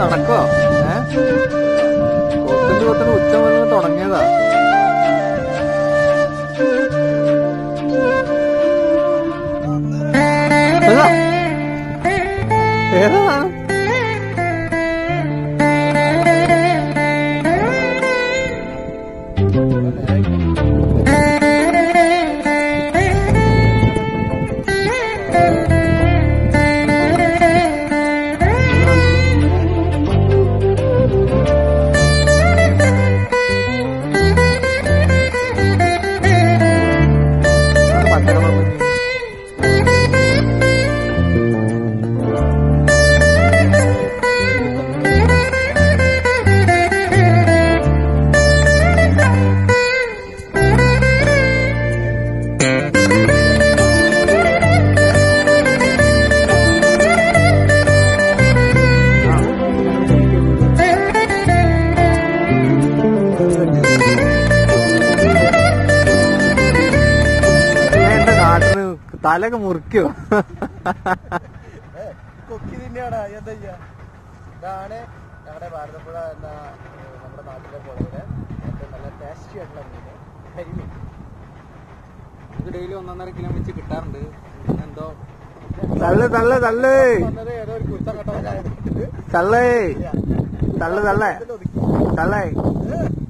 നടക്കോ ഏ കൊത്തിന്റെ കൊത്തിന് ഉച്ച മുതൽ തുടങ്ങിയതാ ഏതാ? ഏതാണ് അത് പച്ചക്കളർ എന്റെ നാട്ടിന് തലയൊക്കെ മുറിക്കോ കൊക്കി തന്നെയാണ് എന്താ ചെയ്യാ ഇതാണ് ഞങ്ങളുടെ ഭാരതപ്പുഴ എന്ന ഏഹ്, നമ്മുടെ നാട്ടിലെ പുഴയിലെ ഏറ്റവും നല്ല ടേസ്റ്റി ആയിട്ടുള്ള മീന് കരിമീൻ ഇത് ഡെയിലി ഒന്നൊന്നര കിലോ വെച്ച് കിട്ടാറുണ്ട് എന്തോ തള്ളു, തള്ളു തള്ളു വന്നത് ഏതോ ഒരു കുരുത്തം കെട്ടവനായതുകൊണ്ട് തള്ളേ തള്ളു തള്ളേ ഇതിൽ ഒതുക്കി. തള്ളേ ഏഹ്,